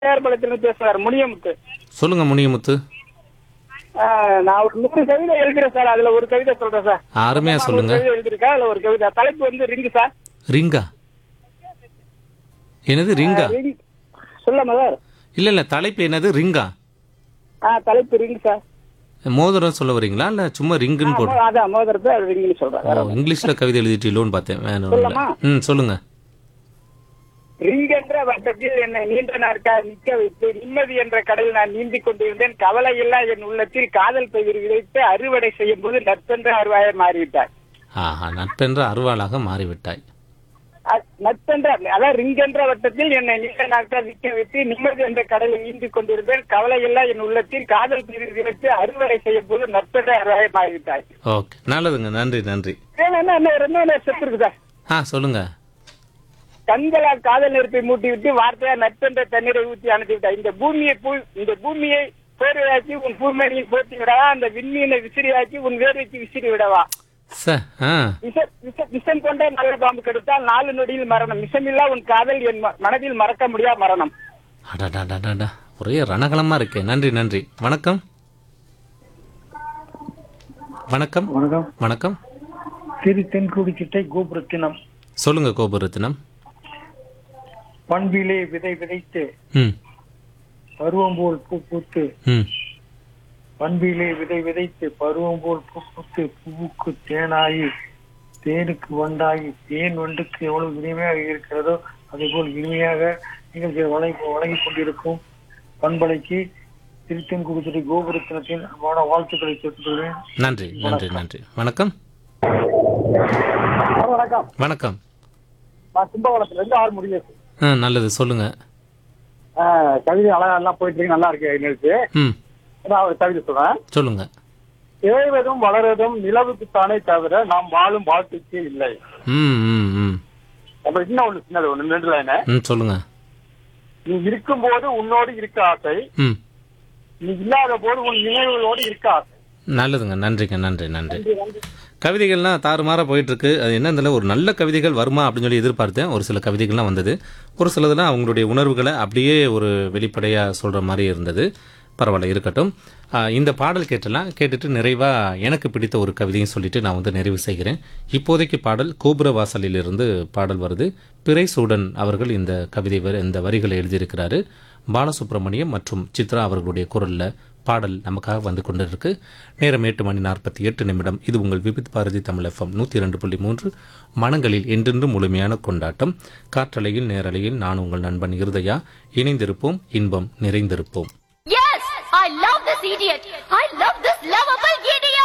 சேர்பலத்திலிருந்து பேசுறாரு முனியமுத்து சொல்லுங்க முனியமுத்து ஆ, நான் ஒரு நூறு கவிதை எழுதுறேன் சார் அதுல ஒரு கவிதை சொல்றேன் சார் அருமையா நான் சொல்லுங்க ஒரு கவிதை எழுதிருக்கேன் அதுல ஒரு கவிதை தலைப்பு வந்து ரிங்கு சார் ரிங்கா என்னது ரிங்கா ரிங் சொல்லாமா சார் இல்ல இல்ல தலைப்பு என்னது ரிங்கா ஆ தலைப்பு ரிங் சார் மோதிரம் சொல்ல வரீங்களா இல்ல சும்மா ரிங்குன்னு போடு மோ- அதான் மோதிரத்தை அது ரிங்னு சொல்றேன் ஓ இங்கிலீஷ்ல கவிதை எழுதிட்டீங்களோன்னு பார்த்தேன் வேற ஒண்ணும் இல்ல. சொல்லலாமா? ம் சொல்லுங்க ரிங் என்ற வட்டத்தில் என்னை நீண்ட நாட்கள் நிற்க வைத்து நிம்மதி என்ற கடலில் நான் நீந்தி கொண்டிருந்தேன் கவலை இல்லா என் உள்ளத்தில் காதல் பயிர் விதைத்து அறுவடை செய்யும் போது நட்பென்ற அருவாயை மாறிவிட்டார் ஆஹா நட்பென்ற அருவாளாக மாறிவிட்டாய் அ- நட்பென்ற அதாவது ரிங் என்ற வட்டத்தில் என்னை நீண்ட நாட்கள் நிற்க வைத்து நிம்மதி என்ற கடலில் நீந்தி கொண்டிருந்தேன் கவலை இல்லா என் உள்ளத்தில் காதல் பயிர் விதைத்து அறுவடை செய்யும் போது நட்பென்ற அருவாயை மாறிவிட்டாய் ஓகே நல்லதுங்க நன்றி நன்றி ஏன்னா என்ன இன்னும் ரெண்டு ஒன்று செத்து இருக்கு சார் ஆ சொல்லுங்க கண்களால் காதல் நெருப்பை மூட்டி விட்டு வார்த்தையா நட்பென்ற தண்ணீரை ஊற்றி அனுப்பி விட்டாய் இந்த பூமியை பூ இந்த பூமியை போர்வையாக்கி உன் பூமணியை போர்த்தி விடவா அந்த விண்மீனை விசிறியாக்கி உன் வேர்வைக்கு விசிறி விடவா ச ஆ விஷ விஷ- விஷம் கொண்ட நல்ல பாம்பு கெடுத்தால் நாலு நொடியில் மரணம் விஷமில்லா உன் காதல் என் ம- மனதில் மறக்க முடியா மரணம் அடடாடாடாடா ஒரே ரணகலமா இருக்கே நன்றி நன்றி வணக்கம் வணக்கம் வணக்கம் வணக்கம் திரு தென்குடி சிட்டை கோபுரத்தினம் சொல்லுங்க கோபுரத்தினம் பண்பிலே விதை விதைத்து ம் பருவம் போல் பூ பூத்து ம் பண்பிலே விதை விதைத்து பருவம் போல் பூ பூத்து பூவுக்கு தேனாகி தேனுக்கு வண்டாகி தேன் வண்டுக்கு எவ்வளவு இனிமையாக இருக்கிறதோ அதே போல் இனிமையாக நிகழ்ச்சி வழங்கி வழங்கி கொண்டிருக்கும் பண்பலைக்கு திருத்தென்குடி சிட்டை கோபுரத்தினத்தின் அன்பான வாழ்த்துக்களை தெரிவித்துள்ளேன் நன்றி நன்றி நன்றி வணக்கம் வணக்கம் வணக்கம் நான் கும்பகோணத்துல இருந்து ஆறு முடியாது ஆ நல்லது சொல்லுங்க கவிதை அழகா எல்லாம் போயிட்டு இருக்கு நல்லா இருக்கு நிகழ்ச்சி ம் நான் ஒரு கவிதை சொல்றேன் சொல்லுங்க இழைவதும் வளர்வதும் நிலவுக்குத்தானே தவிர நாம் வாழும் வாழ்க்கைக்கு இல்லை ம் ம் ம் அப்புறம் இன்னும் ஒண்ணு சின்னது ஒண்ணு ரெண்டு லைனு ம் சொல்லுங்க நீ இருக்கும்போது உன்னோடு இருக்க ஆசை ம் நீ இல்லாத போது உன் நினைவுகளோடு இருக்க ஆசை நல்லதுங்க நன்றிங்க நன்றி நன்றி கவிதைகள்லாம் தாறுமாறாக போயிட்டு இருக்கு அது என்னதில் ஒரு நல்ல கவிதைகள் வருமா அப்படின்னு சொல்லி எதிர்பார்த்தேன் ஒரு சில கவிதைகள்லாம் வந்தது ஒரு சிலதெல்லாம் அவங்களுடைய உணர்வுகளை அப்படியே ஒரு வெளிப்படையாக சொல்கிற மாதிரி இருந்தது பரவாயில்ல இருக்கட்டும் ஆஹ் இந்த பாடல் கேட்டலாம் கேட்டுட்டு நிறைவாக எனக்கு பிடித்த ஒரு கவிதையும் சொல்லிட்டு நான் வந்து நிறைவு செய்கிறேன் இப்போதைக்கு பாடல் கோபுர வாசலிலிருந்து பாடல் வருது பிறை சூடன் அவர்கள் இந்த கவிதை வரி- இந்த வரிகளை எழுதியிருக்கிறாரு பாலசுப்ரமணியம் மற்றும் சித்ரா அவர்களுடைய குரல்ல பாடல் நமக்காக வந்து கொண்டிருக்கு நேரம் எட்டு மணி நாற்பத்தி எட்டு நிமிடம் இது உங்கள் விபித் பாரதி தமிழ் எஃப்எம் நூற்றி இரண்டு புள்ளி மூன்று மனங்களில் என்றென்றும் முழுமையான கொண்டாட்டம் காற்றலையில் நேரலையில் நான் உங்கள் நண்பன் இருதயா இணைந்திருப்போம் இன்பம் நிறைந்திருப்போம் Yes! I love this idiot! I